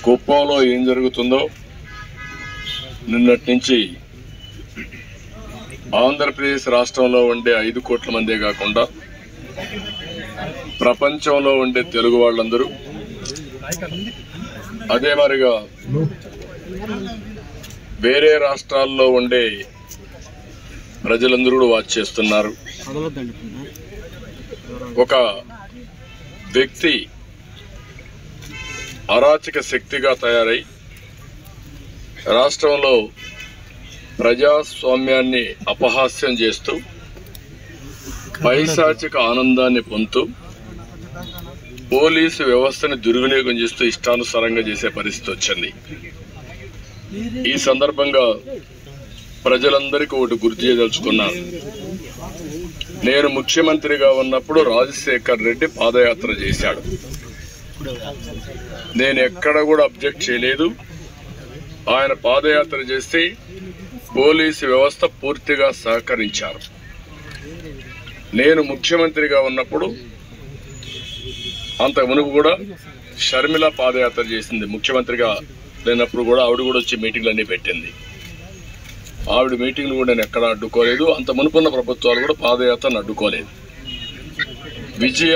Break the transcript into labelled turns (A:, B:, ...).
A: కుప్పంలో ఏం జరుగుతుందో నిన్నటి నుంచి ఆంధ్రప్రదేశ్ రాష్ట్రంలో ఉండే ఐదు కోట్ల మందే కాకుండా ప్రపంచంలో ఉండే తెలుగు వాళ్ళందరూ అదే మరిగా వేరే రాష్ట్రాల్లో ఉండే ప్రజలందరూ కూడా వాచ్ చేస్తున్నారు ఒక వ్యక్తి అరాచక శక్తిగా తయారై రాష్ట్రంలో ప్రజాస్వామ్యాన్ని అపహాస్యం చేస్తూ పైశాచిక ఆనందాన్ని పొందుతూ పోలీసు వ్యవస్థని దుర్వినియోగం చేస్తూ ఇష్టానుసారంగా చేసే పరిస్థితి వచ్చింది ఈ సందర్భంగా ప్రజలందరికీ ఒకటి గుర్తు చేయదలుచుకున్నాను నేను ముఖ్యమంత్రిగా ఉన్నప్పుడు రాజశేఖర్ రెడ్డి పాదయాత్ర చేశాడు నేను ఎక్కడ కూడా అబ్జెక్ట్ చేయలేదు ఆయన పాదయాత్ర చేస్తే పోలీసు వ్యవస్థ పూర్తిగా సహకరించారు నేను ముఖ్యమంత్రిగా ఉన్నప్పుడు అంత మునుపు కూడా షర్మిల పాదయాత్ర చేసింది ముఖ్యమంత్రిగా లేనప్పుడు కూడా ఆవిడ కూడా వచ్చి మీటింగ్లు అన్ని పెట్టింది ఆవిడ మీటింగ్లు కూడా నేను ఎక్కడ అడ్డుకోలేదు అంత మునుపున్న ప్రభుత్వాలు కూడా పాదయాత్రను అడ్డుకోలేదు విజయ